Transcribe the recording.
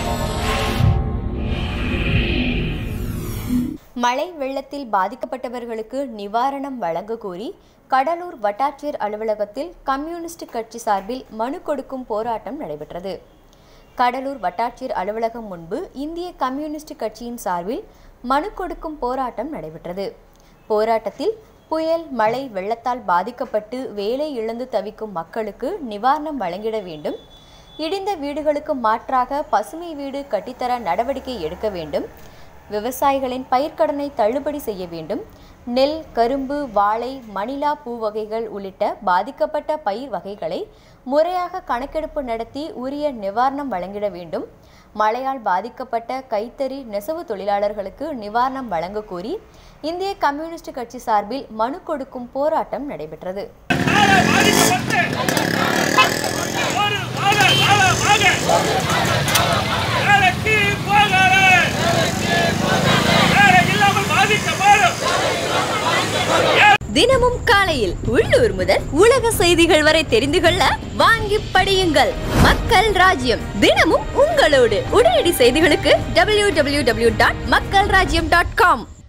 மழை வெள்ளத்தில் பாதிக்கப்பட்டவர்களுக்கு நிவாரணம் வழங்க கோரி கடலூர் வட்டாட்சியர் அலுவலகத்தில் கம்யூனிஸ்ட் கட்சி சார்பில் மனு கொடுக்கும் போராட்டம் நடைபெற்றது கடலூர் வட்டாட்சியர் அலுவலகம் முன்பு இந்திய கம்யூனிஸ்ட் கட்சியின் சார்பில் மனு கொடுக்கும் போராட்டம் நடைபெற்றது போராட்டத்தில் புயல் மழை வெள்ளத்தால் பாதிக்கப்பட்டு வேலை இழந்து தவிக்கும் மக்களுக்கு நிவாரணம் வழங்கிட வேண்டும் இடிந்த வீடுகளுக்கு மாற்றாக பசுமை வீடு கட்டித்தர நடவடிக்கை எடுக்க வேண்டும் விவசாயிகளின் பயிர்க்கடனை தள்ளுபடி செய்ய வேண்டும் நெல் கரும்பு வாழை மணிலா பூ வகைகள் உள்ளிட்ட பாதிக்கப்பட்ட பயிர் வகைகளை முறையாக கணக்கெடுப்பு நடத்தி உரிய நிவாரணம் வழங்கிட வேண்டும் மழையால் பாதிக்கப்பட்ட கைத்தறி நெசவு தொழிலாளர்களுக்கு நிவாரணம் வழங்க கோரி இந்திய கம்யூனிஸ்ட் கட்சி சார்பில் மனு கொடுக்கும் போராட்டம் நடைபெற்றது வாழ பாதிக்கப்பட்டு ஒரு வாழ வாழ வாழ வேலைக்கு போகாத வேலை இல்லாமல் பாதிக்கப்படும் தினமும் காலையில் உள்ளூர் முதல் உலக செய்திகள் வரை தெரிந்து கொள்ள வாங்கி படியுங்கள் மக்கள் ராஜ்யம் தினமும் உங்களோடு உடனடி செய்திகளுக்கு டபிள்யூ டபிள்யூ டபிள்யூ டாட் மக்கள் ராஜ்யம் டாட் காம்